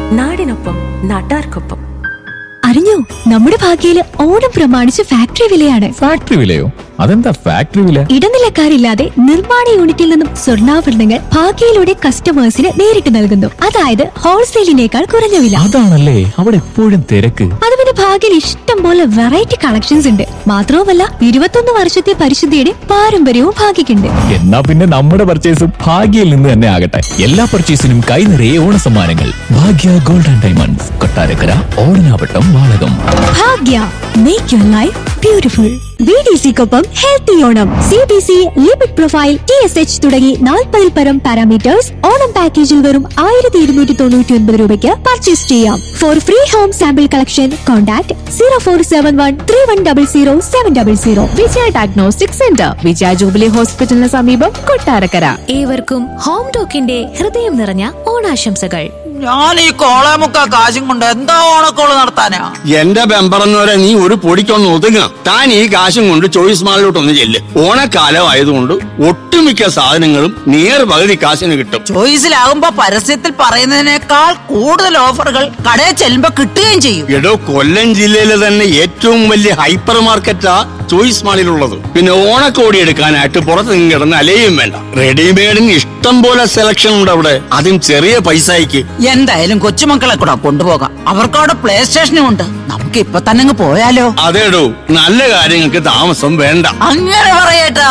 നാടിനൊപ്പം നാട്ടാർക്കൊപ്പം അറിഞ്ഞോ നമ്മുടെ ഭാഗ്യയില് ഓണം പ്രമാണിച്ച് ഫാക്ടറി വിലയാണ് ഫാക്ടറി വിലയോ അതെന്താ ഫാക്ടറി വില ഇടനിലക്കാരില്ലാതെ നിർമ്മാണ യൂണിറ്റിൽ നിന്നും സ്വർണ്ണാഭരണങ്ങൾ ഭാഗ്യയിലൂടെ കസ്റ്റമേഴ്സിന് നേരിട്ട് നൽകുന്നു അതായത് ഹോൾസെയിലിനേക്കാൾ കുറഞ്ഞ വില അതാണല്ലേ അവിടെ എപ്പോഴും തിരക്ക് അത് പിന്നെ ഭാഗ്യയിൽ ഇഷ്ടം പോലെ വെറൈറ്റി കളക്ഷൻസ് ഉണ്ട് മാത്രവുമല്ല ഇരുപത്തൊന്ന് വർഷത്തെ പരിശുദ്ധിയുടെ പാരമ്പര്യവും ഭാഗ്യക്കുണ്ട് എന്നാ പിന്നെ നമ്മുടെ പർച്ചേസും ഭാഗ്യയിൽ നിന്ന് തന്നെ ആകട്ടെ എല്ലാ പർച്ചേസിനും കൈ നിറയെ ഓണസമ്മാനങ്ങൾ Bhagya gold and diamonds Kottarakkara Odanavattam Valakam Bhagya make your life beautiful B D സിക്കൊപ്പം healthy Onam C B C lipid profile T S H തുടങ്ങി നാൽപ്പതിൽ പരം പാരാമീറ്റേഴ്സ് ഓണം പാക്കേജിൽ വെറും ആയിരത്തി ഇരുന്നൂറ്റി തൊണ്ണൂറ്റി ഒൻപത് രൂപയ്ക്ക് പർച്ചേസ് ചെയ്യാം for free home sample collection contact zero four seven one three one double zero seven double zero Vijaya diagnostic centre Vijaya jubilee ഹോസ്പിറ്റലിന് സമീപം കൊട്ടാരക്കര ഏവർക്കും ഹോം ടോക്കിന്റെ ഹൃദയം നിറഞ്ഞ ഓണാശംസകൾ ഞാൻ ഈ കോളേമുക്ക കാശും കൊണ്ട് എന്താ ഓണക്കോള് നടത്താനാ എന്റെ ബെമ്പറന്നവരെ നീ ഒരു പൊടിക്കൊന്ന് ഒതുങ്ങ താൻ ഈ കാശും കൊണ്ട് ചോയ്സ് മാളിലോട്ടൊന്ന് ചെല്ല് ഓണക്കാലം ആയതുകൊണ്ട് ഒട്ടുമിക്ക സാധനങ്ങളും നിയർ പകുതി കാശിന് കിട്ടും ചോയ്സിലാകുമ്പോ പരസ്യത്തിൽ പറയുന്നതിനേക്കാൾ കൂടുതൽ ഓഫറുകൾ കടയിൽ ചെല്ലുമ്പോ കിട്ടുകയും ചെയ്യും എടോ കൊല്ലം ജില്ലയിലെ തന്നെ ഏറ്റവും വലിയ ഹൈപ്പർ മാർക്കറ്റാ ചോയ്സ് മാളിലുള്ളത് പിന്നെ ഓണക്കോടി എടുക്കാനായിട്ട് പുറത്ത് നിന്ന് കിടന്ന് അലയും വേണ്ട റെഡിമെയ്ഡിന് ഇഷ്ടം പോലെ സെലക്ഷൻ ഉണ്ട് അവിടെ അതും ചെറിയ പൈസയ്ക്ക് എന്തായാലും കൊച്ചുമക്കളെ കൂടെ കൊണ്ടുപോകാം അവർക്ക് അവിടെ പ്ലേ സ്റ്റേഷനും ഉണ്ട് നമുക്ക് ഇപ്പൊ തന്നെ അങ്ങ് പോയാലോ അതേടോ നല്ല കാര്യങ്ങൾക്ക് താമസം വേണ്ട അങ്ങനെ പറയട്ടാ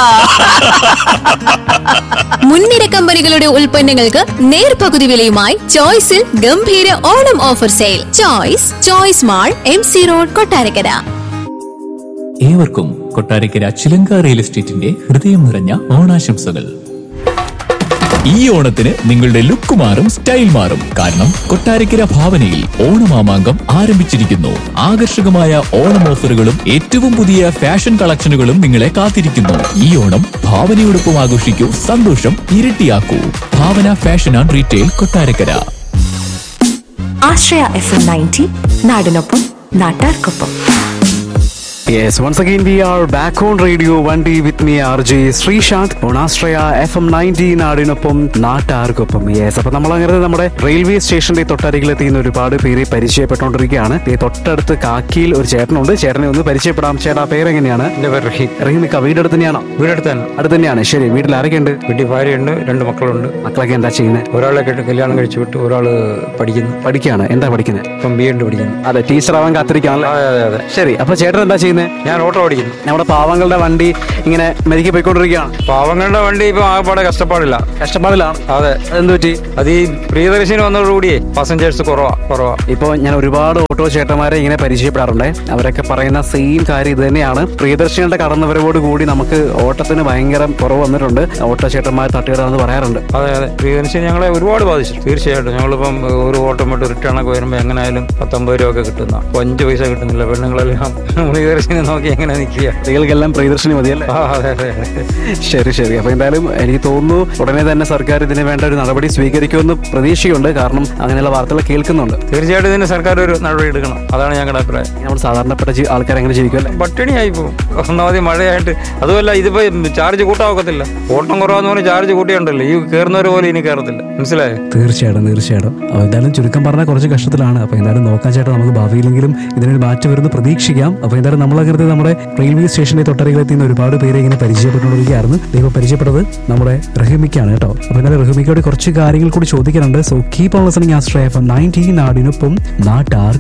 മുൻനിര കമ്പനികളുടെ ഉൽപ്പന്നങ്ങൾക്ക് നേർപകുതി വിലയുമായി ചോയ്സിൽ ഗംഭീര Onam offer sale choice choice mall M C road Kottarakkara ഏവർക്കും കൊട്ടാരക്കര ചിലങ്ക റിയൽ എസ്റ്റേറ്റിന്റെ ഹൃദയം നിറഞ്ഞ ഓണാശംസകൾ ഈ ഓണത്തിന് നിങ്ങളുടെ ലുക്ക് മാറും സ്റ്റൈൽ മാറും കാരണം കൊട്ടാരക്കര ഭാവനയിൽ ഓണമാമാങ്കം ആരംഭിച്ചിരിക്കുന്നു ആകർഷകമായ ഓണം ഓഫറുകളും ഏറ്റവും പുതിയ ഫാഷൻ കളക്ഷനുകളും നിങ്ങളെ കാത്തിരിക്കുന്നു ഈ ഓണം ഭാവനയോടൊപ്പം ആഘോഷിക്കൂ സന്തോഷം ഇരട്ടിയാക്കൂ Bhavana fashion and retail Kottarakkara Ashraya F M ninety നാടിനൊപ്പം നാട്ടാർക്കൊപ്പം Yes, once again we are back on Radio 1D with me RJ Sreesanth on Astraya FM 90 നാടിനൊപ്പം നാട്ടാർക്കൊപ്പം യെസ് അപ്പൊ നമ്മൾ അങ്ങനെ നമ്മുടെ റെയിൽവേ സ്റ്റേഷന്റെ തൊട്ടരികിൽ എത്തിയുന്ന ഒരുപാട് പേരെ പരിചയപ്പെട്ടുകൊണ്ടിരിക്കുകയാണ് ദേ തൊട്ടടുത്ത് കാക്കിയിൽ ഒരു ചേട്ടനുണ്ട് ചേട്ടനെ ഒന്ന് പരിചയപ്പെടാം ചേട്ടാ പേരെങ്ങനെയാണ് എന്റെ പേര് റഹീം റഹീം നിക്ക വീട് തന്നെയാണോ വീടെടുത്ത് തന്നെ അടുത്ത് തന്നെയാണ് ശരി വീട്ടിൽ ആരൊക്കെ ഉണ്ട് വീട്ടിൽ ഭാര്യയുണ്ട് രണ്ട് മക്കളുണ്ട് മക്കളൊക്കെ എന്താ ചെയ്യുന്നത് ഒരാളെ കെട്ടി കല്യാണം കഴിച്ചു വിട്ടു ഒരാള് പഠിക്കുന്നു പഠിക്കുകയാണ് എന്താ പഠിക്കുന്നത് ഇപ്പം ബി എഡ് പഠിക്കുന്നു അതെ ടീച്ചർ ആവാൻ കാത്തിരിക്കാണല്ലോ അതെ അതെ അതെ ശരി അപ്പൊ ചേട്ടൻ എന്താ ചെയ്യുന്നത് ഞാൻ ഓട്ടോ ഓടിക്കുന്നു നമ്മുടെ പാവങ്ങളുടെ വണ്ടി ഇങ്ങനെ മെരുക്കി പോയിക്കൊണ്ടിരിക്കുകയാണ് പാവങ്ങളുടെ വണ്ടി ഇപ്പൊ ആകെപ്പാടെ കഷ്ടപ്പാടില്ല കഷ്ടപ്പാടിലാണ് അതെ അതെന്ത് പറ്റി അത് ഈ പ്രിയദർശിനി വന്നതോടുകൂടിയേ പാസഞ്ചേഴ്സ് കുറവാ കുറവാ ഇപ്പോൾ ഞാൻ ഒരുപാട് ഓട്ടോ ചേട്ടന്മാരെ ഇങ്ങനെ പരിചയപ്പെടാറുണ്ട് അവരൊക്കെ പറയുന്ന സെയിം കാര്യം ഇത് തന്നെയാണ് പ്രിയദർശിനിയുടെ കടന്നുവരവോട് കൂടി നമുക്ക് ഓട്ടത്തിന് ഭയങ്കര കുറവ് വന്നിട്ടുണ്ട് ഓട്ടോ ചേട്ടന്മാർ തട്ടുകടാന്ന് പറയാറുണ്ട് അതെ അതെ പ്രിയദർശിനി ഞങ്ങളെ ഒരുപാട് ബാധിച്ചു തീർച്ചയായിട്ടും ഞങ്ങളിപ്പം ഒരു ഓട്ടം വിട്ട് റിട്ടേൺ ഒക്കെ വരുമ്പോൾ എങ്ങനെയായാലും പത്തൊമ്പത് രൂപ ഒക്കെ കിട്ടുന്ന അപ്പൊ അഞ്ച് പൈസ കിട്ടുന്നില്ല പെണ്ണുങ്ങളെല്ലാം പ്രിയദർശിനി നോക്കി എങ്ങനെ നിൽക്കുക സ്ത്രീകൾക്കെല്ലാം പ്രിയദർശിനി മതിയല്ലേ ആ അതെ അതെ ശരി ശരി അപ്പൊ എന്തായാലും എനിക്ക് തോന്നുന്നു ഉടനെ തന്നെ സർക്കാർ ഇതിന് വേണ്ട ഒരു നടപടി സ്വീകരിക്കുമെന്ന് പ്രതീക്ഷയുണ്ട് കാരണം അങ്ങനെയുള്ള വാർത്തകൾ കേൾക്കുന്നുണ്ട് തീർച്ചയായിട്ടും ഇതിന് സർക്കാർ ഒരു നടപടി എടുക്കണം അതാണ് ഞങ്ങളുടെ അഭിപ്രായം നമ്മൾ സാധാരണപ്പെട്ട ജി- ആൾക്കാർ അങ്ങനെ ജീവിക്കും അല്ലേ പട്ടിണിയായി പോകും ഒന്നാമത് മഴയായിട്ട് അതുമല്ല ഇതിപ്പോ ചാർജ് കൂട്ടാവക്കത്തില്ല ഓട്ടം കുറവാന്ന് പറഞ്ഞ് ചാർജ് കൂട്ടിയുണ്ടല്ലോ ഈ കയറുന്നവർ പോലും ഇനി കയറത്തില്ല മനസ്സിലായോ തീർച്ചയായിട്ടും തീർച്ചയായിട്ടും അപ്പോൾ എന്തായാലും ചുരുക്കം പറഞ്ഞാൽ കുറച്ച് കഷ്ടത്തിലാണ് അപ്പോൾ എന്തായാലും നോക്കാൻ ചേട്ടാ നമുക്ക് ഭാവിയിലെങ്കിലും ഇതിനൊരു മാറ്റം വരുന്ന പ്രതീക്ഷിക്കാം അപ്പോൾ എന്തായാലും നമ്മളകൃതി നമ്മുടെ റെയിൽവേ സ്റ്റേഷന്റെ തൊട്ടരികിലെത്തിയുന്ന ഒരുപാട് പേരെ ഇങ്ങനെ പരിചയപ്പെട്ടുകൊണ്ടിരിക്കുകയായിരുന്നു ദൈവം പരിചയപ്പെട്ടത് നമ്മുടെ റഹിമിക്കാണ് കേട്ടോ അപ്പോൾ എന്തായാലും റഹിമിക്കോട് കുറച്ച് കാര്യങ്ങൾ കൂടി ചോദിക്കാനുണ്ട് സോ കീപ് ഓൺ ലിസണിങ് ആസ്ട്രേ എഫ് നയൻറ്റീൻ നാടിനൊപ്പം നാട്ടാർ